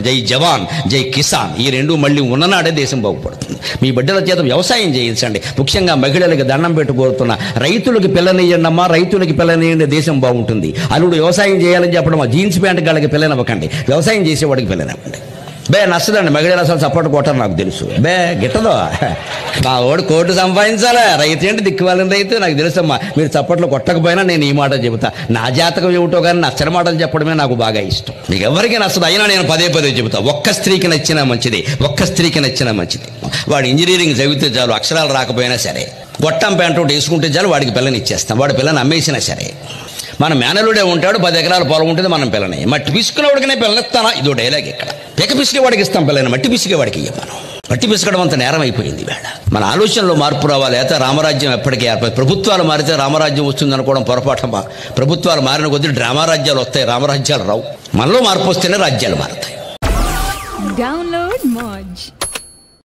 జై జవాన్ జై కిసాన్ ఈ రెండు మళ్ళీ ఉన్ననాడే దేశం బాగుపడుతుంది మీ బిడ్డల చేత వ్యవసాయం చేయించండి ముఖ్యంగా మహిళలకి దండం పెట్టు కోరుతున్న రైతులకి పిల్లనియండి అమ్మా రైతులకి పిల్లనియండి దేశం బాగుంటుంది అల్లుడు వ్యవసాయం చేయాలని చెప్పడం ఆ జీన్స్ ప్యాంట్ గాళ్ళకి పిల్లనివ్వకండి వ్యవసాయం చేసేవాడికి పిల్లనివ్వండి బే నచ్చదండి మహిళలు అసలు సపోర్ట్ కొట్టరు నాకు తెలుసు బే గిట్టదు మా వాడు కోర్టు సంపాదించాలా రైతు ఏంటి దిక్కువాలని రైతు నాకు తెలుసమ్మా మీరు చప్పట్లు కొట్టకపోయినా నేను ఈ మాట చెబుతా నా జాతకం ఏమిటో కానీ నచ్చని మాటలు చెప్పడమే నాకు బాగా ఇష్టం మీకు ఎవరికి నచ్చదు అయినా నేను పదే పదే చెబుతా ఒక్క స్త్రీకి నచ్చినా మంచిది ఒక్క స్త్రీకి నచ్చినా మంచిది వాడు ఇంజనీరింగ్ చదివితే చాలు అక్షరాలు రాకపోయినా సరే గొట్టం ప్యాంటు ఒకటి వేసుకుంటే చాలు వాడికి పిల్లని ఇచ్చేస్తాం వాడి పిల్లని అమ్మేసినా సరే మన మేనలుడే ఉంటాడు పది ఎకరాల పొలం ఉంటుంది మనం పిల్లని మట్టి పిసుకునేవాడికి పిల్లనిస్తానా ఇదో డైలాగ్ ఇక్కడ పిక పిసికే వాడికి ఇస్తాం పిల్లని మట్టి పిసికే వాడికి ఇయ్యం మనం మట్టి పిసకడం అంత నేరం అయిపోయింది వేళ మన ఆలోచనలో మార్పు రావాలి అయితే రామరాజ్యం ఎప్పటికీ ఏర్పడి ప్రభుత్వాలు మారితే రామరాజ్యం వస్తుంది అనుకోవడం పొరపాటమా ప్రభుత్వాలు మారిన కొద్దీ డ్రామా రాజ్యాలు వస్తాయి రామరాజ్యాలు రావు మనలో మార్పు వస్తేనే రాజ్యాలు మారుతాయి Download Moj.